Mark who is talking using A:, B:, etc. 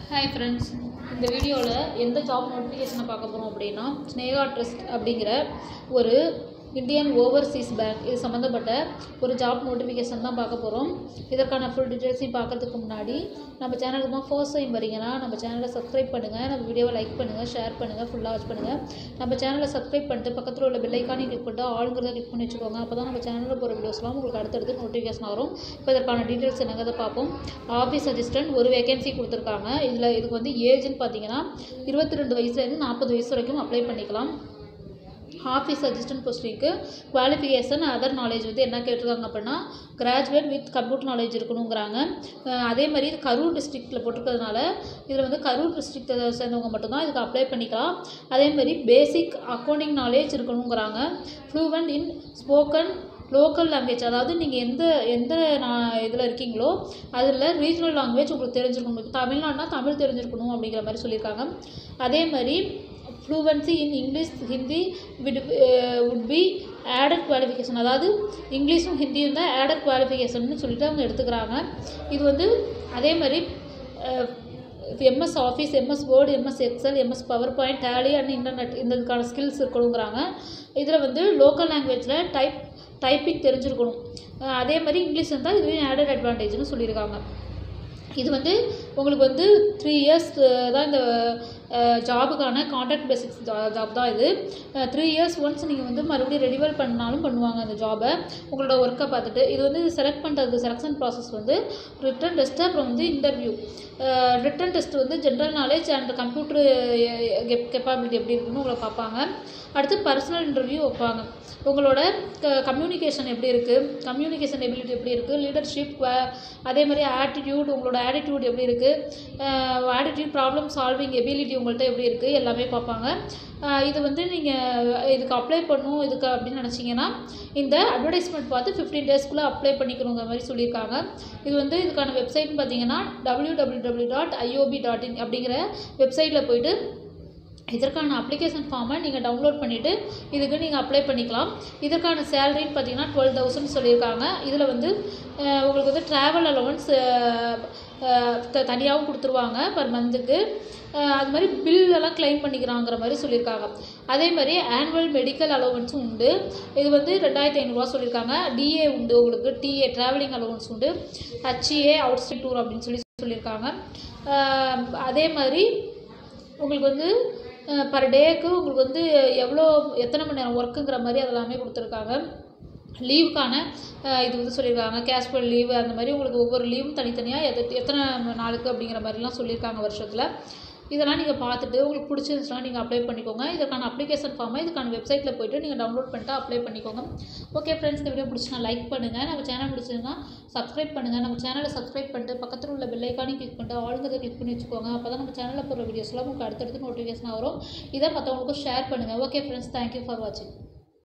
A: hi friends இந்த வீடியோவில் எந்த ஜாப் நோட்டிஃபிகேஷனை பார்க்க போகிறோம் அப்படின்னா ஸ்னேகா ட்ரஸ்ட் அப்படிங்கிற ஒரு இந்தியன் ஓவர்சீஸ் பேங்க் இது சம்மந்தப்பட்ட ஒரு ஜாப் நோட்டிஃபிகேஷன் தான் பார்க்க போகிறோம் இதற்கான ஃபுல் டீட்டெயில்ஸையும் பார்க்கறதுக்கு முன்னாடி நம்ம சேனலுக்கு தான் ஃபர்ஸ்ட் டைம் வரீங்கன்னா நம்ம சேனலை சப்ஸ்கிரைப் பண்ணுங்கள் நம்ம வீடியோவை லைக் பண்ணுங்கள் ஷேர் பண்ணுங்கள் ஃபுல்லாக வாட்ச் பண்ணுங்கள் நம்ம சேனலை சப்ஸ்கிரைப் பண்ணிட்டு பக்கத்தில் உள்ள பெல்லைக்கானே கிளிக் பண்ணிட்டு ஆளுங்கிறத கிளிக் பண்ணி வச்சுக்கோங்க அப்போ தான் நம்ம சேனலில் போகிற வீடியோஸ்லாம் உங்களுக்கு அடுத்தடுத்து நோட்டிஃபிகேஷன் வரும் இப்போ இதற்கான டீட்டெயில்ஸ் என்னங்கிறத பார்ப்போம் ஆஃபீஸ் அசிஸ்டன்ட் ஒரு வேகன்சி கொடுத்துருக்காங்க இதில் இதுக்கு வந்து ஏஜ்னு பார்த்தீங்கன்னா இருபத்தி ரெண்டு வயசுலேருந்து நாற்பது வயசு வரைக்கும் அப்ளை பண்ணிக்கலாம் ஆஃபீஸ் அசிஸ்டன்ட் போஸ்டிங்க்கு குவாலிஃபிகேஷன் அதர் நாலேஜ் வந்து என்ன கேட்டிருக்காங்க அப்படின்னா கிராஜுவேட் வித் கம்ப்யூட்டர் நாலேஜ் இருக்கணுங்கிறாங்க அஹ் அதே மாதிரி இது கரூர் டிஸ்ட்ரிக்ட்டில் போட்டிருக்கிறதுனால இதில் வந்து கரூர் டிஸ்ட்ரிக்ட்டை சேர்ந்தவங்க மட்டும்தான் இதுக்கு அப்ளை பண்ணிக்கலாம் அதே மாதிரி பேசிக் அக்கௌண்டிங் நாலேஜ் இருக்கணுங்கிறாங்க fluent in spoken local language அதாவது நீங்கள் எந்த எந்த நான் இதில் இருக்கீங்களோ அதில் ரீஜனல் லாங்குவேஜ் உங்களுக்கு தெரிஞ்சிருக்கணும் தமிழ்நாடுனா தமிழ் தெரிஞ்சிருக்கணும் அப்படிங்கிற மாதிரி சொல்லியிருக்காங்க அதே மாதிரி ஃப்ளூவன்சி இன் இங்கிலீஷ் ஹிந்தி விட் would பி ஆடட் குவாலிஃபிகேஷன் அதாவது இங்கிலீஷும் ஹிந்தியும் தான் ஆடட் குவாலிஃபிகேஷன் சொல்லிட்டு அவங்க எடுத்துக்கிறாங்க இது வந்து அதே மாதிரி MS Office MS Word MS Excel MS PowerPoint Tally and internet இந்த இதுக்கான ஸ்கில்ஸ் இருக்கணுங்கிறாங்க இதில் வந்து லோக்கல் லாங்குவேஜில் டைப் டைப்பிங் தெரிஞ்சிருக்கணும் அஹ் அதே மாதிரி இங்கிலீஷ் இருந்தால் இதுவே ஆடட் அட்வான்டேஜ்னு சொல்லியிருக்காங்க இது வந்து உங்களுக்கு வந்து த்ரீ இயர்ஸ் தான் இந்த ஜாபுக்கான கான்ட்ராக்ட் பேசிக்ஸ் ஜாப் தான் இது த்ரீ இயர்ஸ் ஒன்ஸ் நீங்கள் வந்து மறுபடியும் ரெனிவல் பண்ணாலும் பண்ணுவாங்க அந்த ஜாபை உங்களோட ஒர்க்கை பார்த்துட்டு இது வந்து செலக்ட் பண்ணுறது செலெக்ஷன் ப்ராசஸ் வந்து ரிட்டன் டெஸ்ட்டு அப்புறம் வந்து இன்டர்வியூ ரிட்டன் டெஸ்ட் வந்து general knowledge and computer capability எப்படி இருக்குன்னு உங்களை பார்ப்பாங்க அடுத்து பர்சனல் இன்டர்வியூ வைப்பாங்க உங்களோட க கம்யூனிகேஷன் எப்படி இருக்குது கம்யூனிகேஷன் எபிலிட்டி எப்படி இருக்குது லீடர்ஷிப் அதே மாதிரி ஆட்டிடியூட் உங்களோட ஆட்டிடியூட் எப்படி இருக்குது ஆட்டிடியூட் ப்ராப்ளம் சால்விங் எபிலிட்டி உங்கள்கிட்ட எப்படி இருக்குது எல்லாமே பார்ப்பாங்க அஹ் இது வந்து நீங்கள் இதுக்கு அப்ளை பண்ணும் இதுக்கு அப்படின்னு நினச்சிங்கன்னா இந்த அட்வர்டைஸ்மெண்ட் பார்த்து ஃபிஃப்டீன் டேஸ்க்குள்ளே அப்ளை பண்ணிக்கணுங்கிற மாதிரி சொல்லியிருக்காங்க இது வந்து இதுக்கான வெப்சைட்னு பார்த்தீங்கன்னா W W W dot IOB dot in அப்படிங்கிற வெப்சைட்டில் போயிட்டு இதற்கான அப்ளிகேஷன் ஃபார்மை நீங்கள் டவுன்லோட் பண்ணிவிட்டு இதுக்கு நீங்கள் அப்ளை பண்ணிக்கலாம் இதற்கான சேலரின்னு பார்த்தீங்கன்னா டுவெல் தௌசண்ட் சொல்லியிருக்காங்க இதில் வந்து அஹ், உங்களுக்கு வந்து ட்ராவல் அலவன்ஸ் தனியாகவும் கொடுத்துருவாங்க பர் மந்த்துக்கு அது மாதிரி பில் எல்லாம் க்ளைம் பண்ணிக்கிறாங்கிற மாதிரி சொல்லியிருக்காங்க அதே மாதிரி ஆனுவல் மெடிக்கல் அலவன்ஸும் உண்டு இது வந்து ரெண்டாயிரத்தி ஐநூறுரூவா சொல்லியிருக்காங்க டிஏ உண்டு உங்களுக்கு டிஏ ட்ராவலிங் அலவன்ஸ் உண்டு ஹச்ஏ அவுட் ஸ்டேட் டூர் அப்படின்னு சொல்லி சொல்லியிருக்காங்க அஹ், அதே மாதிரி உங்களுக்கு வந்து பர் டேக்கு உங்களுக்கு வந்து எவ்வளோ எத்தனை மணி நேரம் ஒர்க்குங்கிற மாதிரி அதெல்லாமே கொடுத்துருக்காங்க லீவுக்கான அஹ், இது வந்து சொல்லியிருக்காங்க கேஷ்வல் லீவு அந்த மாதிரி உங்களுக்கு ஒவ்வொரு லீவும் தனித்தனியாக எத்த எத்தனை நாளுக்கு அப்படிங்கிற மாதிரிலாம் சொல்லியிருக்காங்க வருஷத்தில் இதெல்லாம் நீங்கள் பார்த்துட்டு உங்களுக்கு பிடிச்சிருந்துச்சுன்னா நீங்கள் அப்ளை பண்ணிக்கோங்க இதற்கான அப்ளிகேஷன் ஃபார்மை இதுக்கான வெப்சைட்டில் போயிட்டு நீங்கள் டவுன்லோட் பண்ணிட்டு அப்ளை பண்ணிக்கோங்க ஓகே ஃப்ரெண்ட்ஸ் இந்த வீடியோ பிடிச்சினா லைக் பண்ணுங்கள் நம்ம சேனல் பிடிச்சிருந்தா சப்ஸ்கிரைப் பண்ணுங்கள் நம்ம சேனலை சப்ஸ்கிரைப் பண்ணிட்டு பக்கத்தில் உள்ள பெல்லைக்கானையும் கிளிக் பண்ணிட்டு ஆளுங்கிறத கிளிக் பண்ணி வச்சுக்கோங்க அப்போ தான் நம்ம சேனலில் போகிற வீடியோஸ்லாம் உங்களுக்கு அடுத்தடுத்து நோட்டிஃபிகேஷன் வரும் இதை மற்றவங்களுக்கும் ஷேர் பண்ணுங்கள் ஓகே ஃப்ரெண்ட்ஸ் தேங்க்யூ ஃபார் வாட்சிங்